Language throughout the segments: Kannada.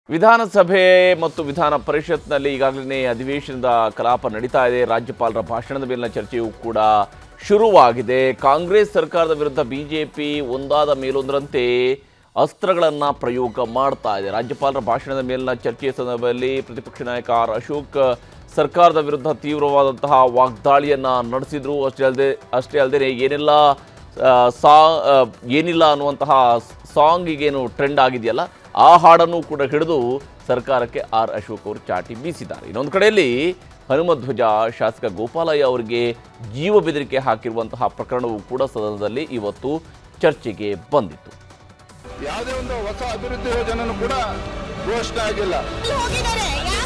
ವಿಧಾನಸಭೆ ಮತ್ತು ವಿಧಾನ ಪರಿಷತ್ನಲ್ಲಿ ಈಗಾಗಲೇ ಅಧಿವೇಶನದ ಕಲಾಪ ನಡೀತಾ ಇದೆ ರಾಜ್ಯಪಾಲರ ಭಾಷಣದ ಮೇಲಿನ ಚರ್ಚೆಯೂ ಕೂಡ ಶುರುವಾಗಿದೆ ಕಾಂಗ್ರೆಸ್ ಸರ್ಕಾರದ ವಿರುದ್ಧ ಬಿಜೆಪಿ ಒಂದಾದ ಮೇಲೊಂದರಂತೆ ಅಸ್ತ್ರಗಳನ್ನು ಪ್ರಯೋಗ ಮಾಡ್ತಾ ಇದೆ ರಾಜ್ಯಪಾಲರ ಭಾಷಣದ ಮೇಲಿನ ಚರ್ಚೆಯ ಸಂದರ್ಭದಲ್ಲಿ ಪ್ರತಿಪಕ್ಷ ನಾಯಕ ಆರ್ ಅಶೋಕ್ ಸರ್ಕಾರದ ವಿರುದ್ಧ ತೀವ್ರವಾದಂತಹ ವಾಗ್ದಾಳಿಯನ್ನ ನಡೆಸಿದ್ರು ಅಷ್ಟೇ ಅಲ್ಲದೆ ಅಷ್ಟೇ ಅಲ್ಲದೆ ಏನೆಲ್ಲ ಆ, ಸಾ ಆ, ಏನಿಲ್ಲ ಅನ್ನುವಂತಹ ಸಾಂಗಿಗೇನು ಟ್ರೆಂಡ್ ಆಗಿದೆಯಲ್ಲ ಆ ಹಾಡನ್ನು ಕೂಡ ಹಿಡಿದು ಸರ್ಕಾರಕ್ಕೆ ಆರ್ ಅಶೋಕ್ ಅವರು ಚಾಟಿ ಬೀಸಿದ್ದಾರೆ ಇನ್ನೊಂದು ಕಡೆಯಲ್ಲಿ ಹನುಮಧ್ವಜ ಶಾಸಕ ಗೋಪಾಲಯ್ಯ ಅವರಿಗೆ ಜೀವ ಬೆದರಿಕೆ ಹಾಕಿರುವಂತಹ ಪ್ರಕರಣವೂ ಕೂಡ ಸದನದಲ್ಲಿ ಇವತ್ತು ಚರ್ಚೆಗೆ ಬಂದಿತ್ತು ಯಾವುದೇ ಒಂದು ಹೊಸ ಅಭಿವೃದ್ಧಿ ಯೋಜನೆನೂ ಕೂಡ ಘೋಷಣೆ ಆಗಿಲ್ಲ ಹೋಗಿದ್ದಾರೆ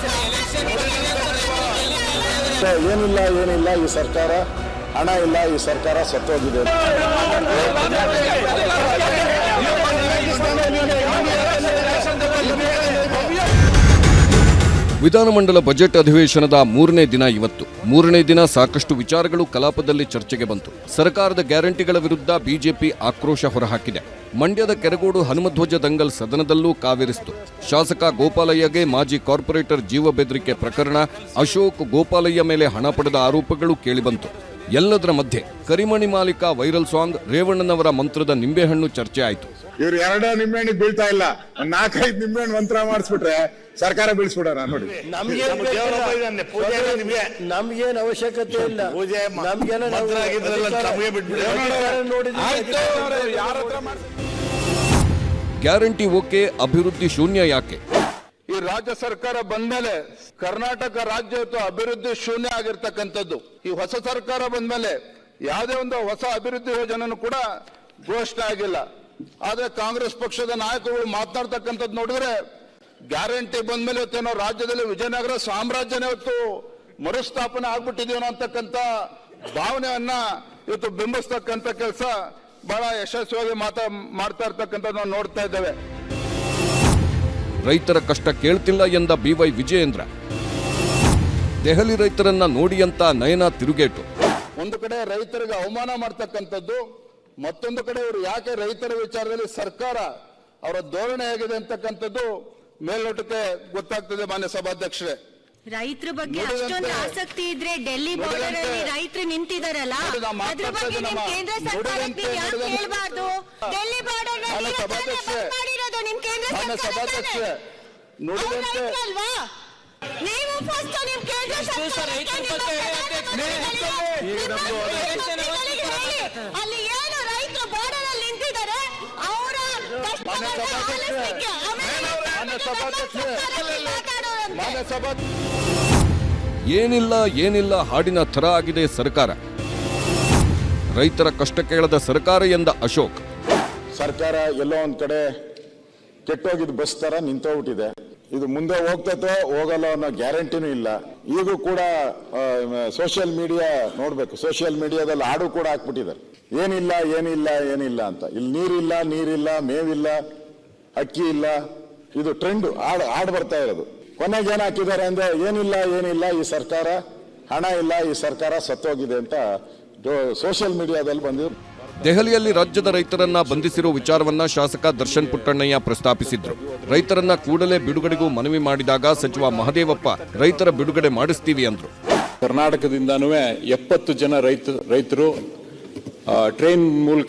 ಏನಿಲ್ಲ ಏನಿಲ್ಲ ಈ ಸರ್ಕಾರ ಹಣ ಇಲ್ಲ ಈ ಸರ್ಕಾರ ಸತ್ತೋಗಿದೆ ವಿಧಾನಮಂಡಲ ಬಜೆಟ್ ಅಧಿವೇಶನದ ಮೂರನೇ ದಿನ ಇವತ್ತು ಮೂರನೇ ದಿನ ಸಾಕಷ್ಟು ವಿಚಾರಗಳು ಕಲಾಪದಲ್ಲಿ ಚರ್ಚೆಗೆ ಬಂತು ಸರ್ಕಾರದ ಗ್ಯಾರಂಟಿಗಳ ವಿರುದ್ಧ ಬಿಜೆಪಿ ಆಕ್ರೋಶ ಹೊರಹಾಕಿದೆ ಮಂಡ್ಯದ ಕೆರಗೋಡು ಹನುಮಧ್ವಜ ದಂಗಲ್ ಸದನದಲ್ಲೂ ಕಾವೇರಿಸಿತು ಶಾಸಕ ಗೋಪಾಲಯ್ಯಗೆ ಮಾಜಿ ಕಾರ್ಪೊರೇಟರ್ ಜೀವ ಬೆದರಿಕೆ ಪ್ರಕರಣ ಅಶೋಕ್ ಗೋಪಾಲಯ್ಯ ಮೇಲೆ ಹಣ ಪಡೆದ ಆರೋಪಗಳು ಕೇಳಿಬಂತು ಎಲ್ಲದರ ಮಧ್ಯೆ ಕರಿಮಣಿ ಮಾಲೀಕ ವೈರಲ್ ಸಾಂಗ್ ರೇವಣ್ಣನವರ ಮಂತ್ರದ ನಿಂಬೆಹಣ್ಣು ಚರ್ಚೆ ಆಯಿತು ಇವ್ರು ಎರಡೇ ನಿಂಬೆಹಣ್ಣಿಗೆ ಬೀಳ್ತಾ ಇಲ್ಲ ಒಂದ್ ನಾಲ್ಕೈದು ನಿಂಬೆಹಣ್ಣು ಮಂತ್ರ ಮಾಡಿಸ್ಬಿಟ್ರೆ ಸರ್ಕಾರ ಬೀಳ್ಸ್ಬಿಡೋಣ ನೋಡಿ ನಮ್ಗೇನ್ ಅವಶ್ಯಕತೆ ಇಲ್ಲ ಪೂಜೆ ಮ- ನಮ್ಗೆಲ್ಲ ನಾವು ಮಂತ್ರ ಆಗಿದ್ರಲ್ಲ ಅಧಿಕಾರ- ತಮಗೆ ಬಿಟ್ಬಿಡಿ. ಅಧಿಕಾರ ನೋಡಿದ್ರೆ ಯಾರ ಹತ್ರ ಮಾಡ್ಸಿ- ಗ್ಯಾರಂಟಿ ಓಕೆ ಅಭಿವೃದ್ಧಿ ಶೂನ್ಯ ಯಾಕೆ ಈ ರಾಜ್ಯ ಸರ್ಕಾರ ಬಂದ್ಮೇಲೆ ಕರ್ನಾಟಕ ರಾಜ್ಯ ಇವತ್ತು ಅಭಿವೃದ್ಧಿ ಶೂನ್ಯ ಆಗಿರ್ತಕ್ಕಂಥದ್ದು ಈ ಹೊಸ ಸರ್ಕಾರ ಬಂದ್ಮೇಲೆ ಯಾವುದೇ ಒಂದು ಹೊಸ ಅಭಿವೃದ್ಧಿ ಯೋಜನೆನೂ ಕೂಡ ಘೋಷಣೆ ಆಗಿಲ್ಲ ಆದ್ರೆ ಕಾಂಗ್ರೆಸ್ ಪಕ್ಷದ ನಾಯಕರುಗಳು ಮಾತನಾಡ್ತಕ್ಕಂಥದ್ದು ನೋಡಿದ್ರೆ ಗ್ಯಾರಂಟಿ ಬಂದ್ಮೇಲೆ ಇವತ್ತೇನೋ ರಾಜ್ಯದಲ್ಲಿ ವಿಜಯನಗರ ಸಾಮ್ರಾಜ್ಯನೇ ಇವತ್ತು ಮರುಸ್ಥಾಪನೆ ಆಗ್ಬಿಟ್ಟಿದೆಯೋ ಅಂತಕ್ಕಂಥ ಭಾವನೆಯನ್ನ ಇವತ್ತು ಬಿಂಬಿಸ್ತಕ್ಕಂಥ ಕೆಲಸ ಬಹಳ ಯಶಸ್ವಿಯಾಗಿ ಮಾತಾ ಮಾಡ್ತಾ ಇರ್ತಕ್ಕಂಥದ್ದು ನಾವು ನೋಡ್ತಾ ಇದ್ದೇವೆ ರೈತರ ಕಷ್ಟ ಕೇಳ್ತಿಲ್ಲ ಎಂದ ಬಿವೈ ವಿಜಯೇಂದ್ರ ದೆಹಲಿ ರೈತರನ್ನ ನೋಡಿ ಅಂತ ನಯನ ತಿರುಗೇಟು ಒಂದು ಕಡೆ ರೈತರಿಗೆ ಅವಮಾನ ಮಾಡ್ತಕ್ಕಂಥದ್ದು ಮತ್ತೊಂದು ಕಡೆ ಇವರು ಯಾಕೆ ರೈತರ ವಿಚಾರದಲ್ಲಿ ಸರ್ಕಾರ ಅವರ ಧೋರಣೆ ಹೇಗಿದೆ ಅಂತಕ್ಕಂಥದ್ದು ಮೇಲ್ನೋಟಕ್ಕೆ ಗೊತ್ತಾಗ್ತದೆ ಮಾನ್ಯ ಸಭಾಧ್ಯಕ್ಷರೇ ರೈತರ ಬಗ್ಗೆ ನುಡಿದಂತೆ- ಅಷ್ಟೊಂದು ಆಸಕ್ತಿ ಇದ್ರೆ ಡೆಲ್ಲಿ ಬಾರ್ಡರ್ ಅಲ್ಲಿ ನುಡಿದಂತೆ- ರೈತರು ನಿಂತಿದಾರಲ್ಲ ನೋಡಿ, ನಾವು ಅದ್ರ ಮಾತಾಡ್ತಾ ಬಗ್ಗೆ ಇದ್ದೀವಿ ನಿಮ್ ನಮ್ಮ- ಕೇಂದ್ರ ಸರ್ಕಾರಕ್ಕೆ ನುಡಿದಂತೆ- ನೀವು ಯಾಕೆ ನುಡಿದಂತೆ- ಹೇಳ್ಬಾರ್ದು ಡೆಲ್ಲಿ ಬಾರ್ಡರ್ ಮಾನ್ಯ ಸಭಾಧ್ಯಕ್ಷರೇ ಮಾಡಿರೋದು ನಿಮ್ ಕೇಂದ್ರ ಮಾನ್ಯ ಸರ್ಕಾರ ಸಭಾಧ್ಯಕ್ಷರೇ ತಾನೇ? ನುಡಿದಂತೆ ಅವ್ರು ರೈತರಲ್ವಾ? ನೀವು ಫಸ್ಟ್ ನಿಮ್ ಕೇಂದ್ರ ಸರ್ಕಾರಕ್ಕೆ ನಿಮ್ಮ ಪ್ರಧಾನಮಂತ್ರಿಗಳಿಗೆ ಈಗ ನಮ್ದು ಪ್ರಧಾನಮಂತ್ರಿಗಳಿಗೆ ಹೇಳಿ, ಅಲ್ಲಿ ಏನು ರೈತರು ಬಾರ್ಡರ್ ಅಲ್ಲಿ ನಿಂತಿದ್ದಾರೆ ಅವರ ಮಾನ್ಯ ಸಭಾಧ್ಯಕ್ಷರೇ ಮಾನ್ಯ ಸಭಾಧ್ಯಕ್ಷರೇ ಮಾನ್ಯ ಸಭಾ ಏನಿಲ್ಲ ಏನಿಲ್ಲ ಹಾಡಿನ ಥರ ಆಗಿದೆ ಸರ್ಕಾರ ರೈತರ ಕಷ್ಟ ಕೇಳದ ಸರ್ಕಾರ ಎಂದ ಅಶೋಕ್ ಸರ್ಕಾರ ಎಲ್ಲೋ ಒಂದ್ ಕಡೆ ಕೆಟ್ಟೋಗಿದ್ ಬಸ್ ತರ ನಿಂತೋಗ್ಬಿಟ್ಟಿದೆ ಇದು ಮುಂದೆ ಹೋಗ್ತತೋ ಹೋಗಲ್ಲ ಅನ್ನೋ ಗ್ಯಾರಂಟಿನೂ ಇಲ್ಲ ಈಗೂ ಕೂಡ ಸೋಷಿಯಲ್ ಮೀಡಿಯಾ ನೋಡ್ಬೇಕು ಸೋಷಿಯಲ್ ಮೀಡಿಯಾದಲ್ಲಿ ಹಾಡು ಕೂಡ ಹಾಕ್ಬಿಟ್ಟಿದ್ದಾರೆ ಏನಿಲ್ಲ ಏನಿಲ್ಲ ಏನಿಲ್ಲ ಅಂತ ಇಲ್ಲಿ ನೀರಿಲ್ಲ ನೀರಿಲ್ಲ ಮೇವಿಲ್ಲ ಅಕ್ಕಿ ಇಲ್ಲ ಇದು ಟ್ರೆಂಡ್ ಹಾಡು ಹಾಡು ಬರ್ತಾ ಇರೋದು ಕೊನೆಗೆ ಏನ್ ಹಾಕಿದ್ದಾರೆ ಅಂದ್ರೆ ಏನಿಲ್ಲ ಏನಿಲ್ಲ ಈ ಸರ್ಕಾರ ಹಣ ಇಲ್ಲ ಈ ಸರ್ಕಾರ ಸತ್ತೋಗಿದೆ ಅಂತ ಸೋಷಿಯಲ್ ಮೀಡಿಯಾದಲ್ಲಿ ಬಂದಿದ್ರು ದೆಹಲಿಯಲ್ಲಿ ರಾಜ್ಯದ ರೈತರನ್ನ ಬಂಧಿಸಿರೋ ವಿಚಾರವನ್ನ ಶಾಸಕ ದರ್ಶನ್ ಪುಟ್ಟಣ್ಣಯ್ಯ ಪ್ರಸ್ತಾಪಿಸಿದ್ರು ರೈತರನ್ನ ಕೂಡಲೇ ಬಿಡುಗಡೆಗೂ ಮನವಿ ಮಾಡಿದಾಗ ಸಚಿವ ಮಹದೇವಪ್ಪ ರೈತರ ಬಿಡುಗಡೆ ಮಾಡಿಸ್ತೀವಿ ಅಂದ್ರು ಕರ್ನಾಟಕದಿಂದನೂ ಎಪ್ಪತ್ತು ಜನ ರೈತ ರೈತರು ಆ, ಟ್ರೈನ್ ಮೂಲಕ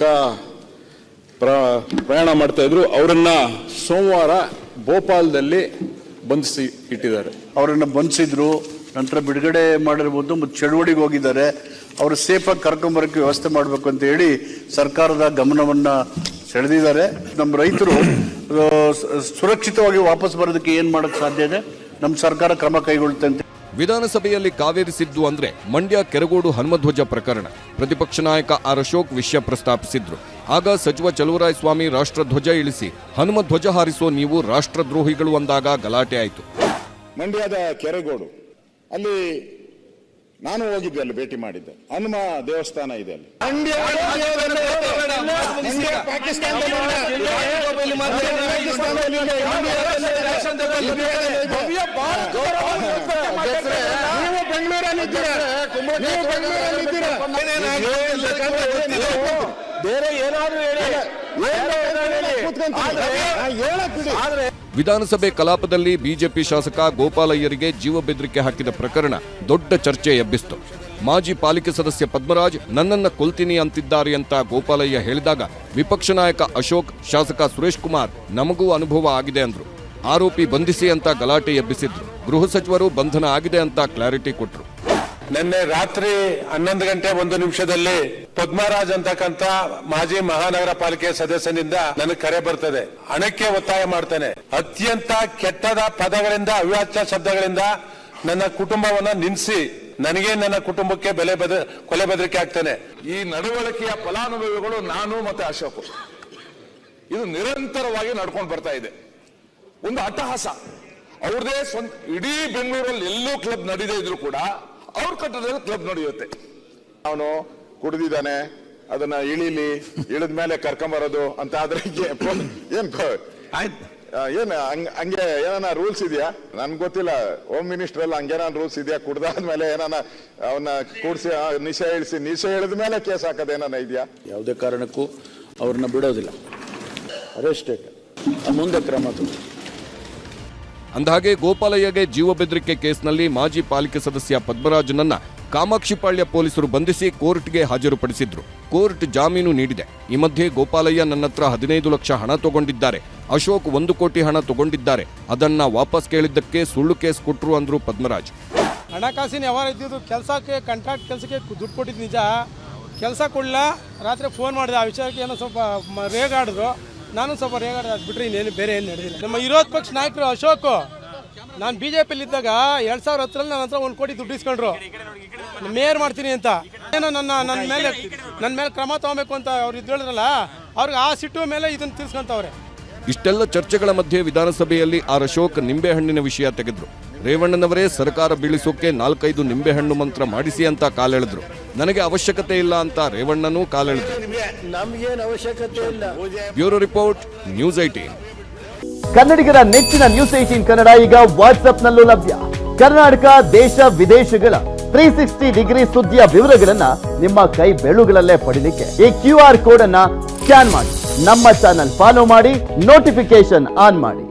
ಪ್ರ- ಪ್ರಯಾಣ ಮಾಡ್ತಾ ಇದ್ರು ಅವರನ್ನ ಸೋಮವಾರ ಭೋಪಾಲ್ದಲ್ಲಿ ಬಂಧಿಸಿ ಇಟ್ಟಿದ್ದಾರೆ ಅವರನ್ನ ಬಂಧಿಸಿದ್ರು ನಂತರ ಬಿಡುಗಡೆ ಮಾಡಿರ್ಬೋದು ಮತ್ತು ಚಳುವಳಿಗೆ ಹೋಗಿದ್ದಾರೆ ಅವರು ಸೇಫಾಗಿ ಕರ್ಕೊಂಬರಕ್ಕೆ ವ್ಯವಸ್ಥೆ ಮಾಡಬೇಕು ಅಂತ ಹೇಳಿ ಸರ್ಕಾರದ ಗಮನವನ್ನ ಸೆಳೆದಿದ್ದಾರೆ ನಮ್ಮ ರೈತರು ಆ, ಸ- ಸುರಕ್ಷಿತವಾಗಿ ವಾಪಸ್ ಬರೋದಕ್ಕೆ ಏನ್ ಮಾಡಕ್ ಸಾಧ್ಯ ಇದೆ ನಮ್ಮ ಸರ್ಕಾರ ಕ್ರಮ ಕೈಗೊಳ್ಳುತ್ತೆ ಅಂತ ವಿಧಾನಸಭೆಯಲ್ಲಿ ಕಾವೇರಿಸಿದ್ದು ಅಂದ್ರೆ ಮಂಡ್ಯ ಕೆರಗೋಡು ಹನುಮಧ್ವಜ ಪ್ರಕರಣ ಪ್ರತಿಪಕ್ಷ ನಾಯಕ ಆರ್ ಅಶೋಕ್ ವಿಷಯ ಪ್ರಸ್ತಾಪಿಸಿದ್ರು ಆಗ ಸಚಿವ ಚಲುವರಾಯ ಸ್ವಾಮಿ ರಾಷ್ಟ್ರಧ್ವಜ ಇಳಿಸಿ ಹನುಮಧ್ವಜ ಹಾರಿಸೋ ನೀವು ರಾಷ್ಟ್ರದ್ರೋಹಿಗಳು ಅಂದಾಗ ಗಲಾಟೆ ಆಯಿತು ಮಂಡ್ಯದ ಕೆರೆಗೋಡು ಅಲ್ಲಿ ನಾನು ಹೋಗಿದ್ದೆ ಅಲ್ಲಿ ಭೇಟಿ ಮಾಡಿದ್ದೆ ಹನುಮ ದೇವಸ್ಥಾನ ಇದೆ ಅಲ್ಲಿ ಮಂಡ್ಯ ಪಾಕಿಸ್ತಾನದಲ್ಲಿ ಇದೆ. ಪಾಕಿಸ್ತಾನದಲ್ಲಿ ಇದೆ. ಅಧ್ಯಕ್ಷರೇ, ನೀವು ಬೆಂಗಳೂರಲ್ಲಿದ್ದೀರಾ ನೀವು ಬೆಂಗಳೂರಲ್ಲಿದ್ದೀರಾ ಬೇರೆ ಏನಾದ್ರು ಹೇಳಿ ವಿಧಾನಸಭೆ ಕಲಾಪದಲ್ಲಿ ಬಿಜೆಪಿ ಶಾಸಕ ಗೋಪಾಲಯ್ಯರಿಗೆ ಜೀವ ಬೆದರಿಕೆ ಹಾಕಿದ ಪ್ರಕರಣ ದೊಡ್ಡ ಚರ್ಚೆ ಎಬ್ಬಿಸಿತು ಮಾಜಿ ಪಾಲಿಕೆ ಸದಸ್ಯ ಪದ್ಮರಾಜ್ ನನ್ನನ್ನ ಕೊಲ್ತೀನಿ ಅಂತಿದ್ದಾರೆ ಅಂತ ಗೋಪಾಲಯ್ಯ ಹೇಳಿದಾಗ ವಿಪಕ್ಷ ನಾಯಕ ಅಶೋಕ್ ಶಾಸಕ ಸುರೇಶ್ ಕುಮಾರ್ ನಮಗೂ ಅನುಭವ ಆಗಿದೆ ಅಂದ್ರು ಆರೋಪಿ ಬಂಧಿಸಿ ಅಂತ ಗಲಾಟೆ ಎಬ್ಬಿಸಿದ್ರು ಗೃಹ ಸಚಿವರು ಬಂಧನ ಆಗಿದೆ ಅಂತ ಕ್ಲಾರಿಟಿ ಕೊಟ್ರು ನಿನ್ನೆ ರಾತ್ರಿ ಹನ್ನೊಂದು ಗಂಟೆ ಒಂದು ನಿಮಿಷದಲ್ಲಿ ಪದ್ಮರಾಜ್ ಅಂತಕ್ಕಂತ ಮಾಜಿ ಮಹಾನಗರ ಪಾಲಿಕೆ ಸದಸ್ಯನಿಂದ ನನಗೆ ಕರೆ ಬರ್ತದೆ ಹಣಕ್ಕೆ ಒತ್ತಾಯ ಮಾಡ್ತೇನೆ ಅತ್ಯಂತ ಕೆಟ್ಟದ ಪದಗಳಿಂದ ಅವ್ಯಾಚ್ಯ ಶಬ್ದಗಳಿಂದ ನನ್ನ ಕುಟುಂಬವನ್ನ ನಿನ್ಸಿ ನನಗೆ ನನ್ನ ಕುಟುಂಬಕ್ಕೆ ಬೆಲೆ ಬೆದ ಕೊಲೆ ಬೆದರಿಕೆ ಆಗ್ತೇನೆ ಈ ನಡವಳಿಕೆಯ ಫಲಾನುಭವಿಗಳು ನಾನು ಮತ್ತೆ ಅಶೋಕ್ ಇದು ನಿರಂತರವಾಗಿ ನಡ್ಕೊಂಡು ಬರ್ತಾ ಇದೆ ಒಂದು ಅಟ್ಟಹಾಸ ಅವ್ರದೇ ಸ್ವಂತ ಇಡೀ ಬೆಂಗಳೂರಲ್ಲಿ ಎಲ್ಲೂ ಕ್ಲಬ್ ನಡೀದೇ ಇದ್ರು ಕೂಡ ಅವ್ರ ಕಟ್ಟಡದಲ್ಲಿ ಕ್ಲಬ್ ನಡೆಯುತ್ತೆ ಅವನು ಕುಡಿದಿದ್ದಾನೆ ಅದನ್ನ ಇಳಿಲಿ ಇಳಿದ ಮೇಲೆ ಕರ್ಕೊಂಬರೋದು ಅಂತ ಆದ್ರೆ ಏ- ಏನ್ ಕ- ಆ, ಏನ್ ಹಂಗ್- ಹಂಗೆ ಏನಾನ ರೂಲ್ಸ್ ಇದೆಯಾ ನನ್ಗೆ ಗೊತ್ತಿಲ್ಲ ಹೋಮ್ ಮಿನಿಸ್ಟರ್ ಎಲ್ಲ ಹಂಗೇನಾನ ರೂಲ್ಸ್ ಇದೆಯಾ ಕುಡ್ದಾದ್ಮೇಲೆ ಏನಾನ ಅವನ್ನ ಕೂಡ್ಸಿ ಆ, ನಿಶೆ ಇಳಿಸಿ ನಿಶೆ ಇಳಿದ ಮೇಲೆ ಕೇಸ್ ಹಾಕೋದು ಏನಾನ ಇದೆಯಾ ಯಾವುದೇ ಕಾರಣಕ್ಕೂ ಅವ್ರನ್ನ ಬಿಡೋದಿಲ್ಲ ಅರೆಸ್ಟೆಡ್ ಮುಂದೆ ಕ್ರಮ ತಗೋ ಅಂದಹಾಗೆ ಗೋಪಾಲಯ್ಯಗೆ ಜೀವ ಬೆದರಿಕೆ ಕೇಸ್ನಲ್ಲಿ ಮಾಜಿ ಪಾಲಿಕೆ ಸದಸ್ಯ ಪದ್ಮರಾಜನನ್ನ ಕಾಮಾಕ್ಷಿಪಾಳ್ಯ ಪೊಲೀಸರು ಬಂಧಿಸಿ ಕೋರ್ಟ್ಗೆ ಹಾಜರುಪಡಿಸಿದ್ರು ಕೋರ್ಟ್ ಜಾಮೀನು ನೀಡಿದೆ ಈ ಮಧ್ಯೆ ಗೋಪಾಲಯ್ಯ ನನ್ನತ್ರ ಹದಿನೈದು ಲಕ್ಷ ಹಣ ತಗೊಂಡಿದ್ದಾರೆ ಅಶೋಕ್ ಒಂದು ಕೋಟಿ ಹಣ ತಗೊಂಡಿದ್ದಾರೆ ಅದನ್ನ ವಾಪಸ್ ಕೇಳಿದ್ದಕ್ಕೆ ಸುಳ್ಳು ಕೇಸ್ ಕೊಟ್ರು ಅಂದ್ರು ಪದ್ಮರಾಜ್ ಹಣಕಾಸಿನ ವ್ಯವಹಾರ ಇದ್ದಿದ್ದು ಕೆಲಸಕ್ಕೆ ಕಾಂಟ್ರಾಕ್ಟ್ ಕೆಲಸಕ್ಕೆ ದುಡ್ಡು ಕೊಟ್ಟಿದ್ದು ನಿಜ ಕೆಲಸ ಕೊಡಲ್ಲ ರಾತ್ರಿ ಫೋನ್ ಮಾಡಿದೆ ಆ ವಿಚಾರಕ್ಕೆ ಏನೋ ಸ್ವಲ್ಪ ಮ- ರೇಗಾಡಿದ್ರು ನಾನು ಸ್ವಲ್ಪ ರೇಗಾಡಿದೆ ಅದು ಬಿಟ್ಟರೆ ಇನ್ನೇನು ಬೇರೆ ಏನು ನಡೆದಿಲ್ಲ ನಮ್ಮ ವಿರೋಧ ಪಕ್ಷ ನಾಯಕರು ಅಶೋಕ್ ನಾನು ಬಿ ಜೆ ಇದ್ದಾಗ ಎರಡು ಸಾವಿರ ಹತ್ತರಲ್ಲಿ ನನ್ನ ಹತ್ರ ಒಂದು ಕೋಟಿ ದುಡ್ಡು ಇಸ್ಕೊಂಡ್ರು ಮೇಯರ್ ಮಾಡ್ತೀನಿ ಅಂತ ಏನೋ ನನ್ನ ನನ್ನ ಮೇಲೆ ನನ್ನ ಮೇಲೆ ಕ್ರಮ ತಗೋಬೇಕು ಅಂತ ಅವ್ರು ಇದು ಹೇಳಿದ್ರಲ್ಲ ಅವ್ರಿಗೆ ಆ ಸಿಟ್ಟು ಮೇಲೆ ಇದನ್ನು ತೀರ್ಸ್ಕೊಂತವ್ರೆ ಇಷ್ಟೆಲ್ಲ ಚರ್ಚೆಗಳ ಮಧ್ಯೆ ವಿಧಾನಸಭೆಯಲ್ಲಿ ಆರ್ ಅಶೋಕ್ ನಿಂಬೆಹಣ್ಣಿನ ವಿಷಯ ತೆಗೆದ್ರು ರೇವಣ್ಣನವರೇ ಸರ್ಕಾರ ಬೀಳಿಸೋಕೆ ನಾಲ್ಕೈದು ನಿಂಬೆಹಣ್ಣು ಮಂತ್ರ ಮಾಡಿಸಿ ಅಂತ ಕಾಲೆಳೆದ್ರು ನನಗೆ ಅವಶ್ಯಕತೆ ಇಲ್ಲ ಅಂತ ರೇವಣ್ಣನೂ ಕಾಲೆಳೆದ್ರು ನಮ್ಗೇನು ಅವಶ್ಯಕತೆ ಇಲ್ಲ ಬ್ಯೂರೋ ರಿಪೋರ್ಟ್ ನ್ಯೂಸ್ ಐಟೀನ್ ಕನ್ನಡಿಗರ ನೆಚ್ಚಿನ ನ್ಯೂಸ್ ಏಟೀನ್ ಕನ್ನಡ ಈಗ ವಾಟ್ಸ್ಆಪ್ನಲ್ಲೂ ಲಭ್ಯ ಕರ್ನಾಟಕ ದೇಶ ವಿದೇಶಗಳ ತ್ರೀ ಸಿಕ್ಸ್ಟಿ ಡಿಗ್ರಿ ಸುದ್ದಿಯ ವಿವರಗಳನ್ನ ನಿಮ್ಮ ಕೈ ಬೆಳುಗಳಲ್ಲೇ ಪಡಿಲಿಕ್ಕೆ ಈ ಕ್ಯೂ ಆರ್ ಕೋಡ್ ಅನ್ನ ಸ್ಕ್ಯಾನ್ ಮಾಡಿ ನಮ್ಮ ಚಾನಲ್ ಫಾಲೋ ಮಾಡಿ ನೋಟಿಫಿಕೇಶನ್ ಆನ್ ಮಾಡಿ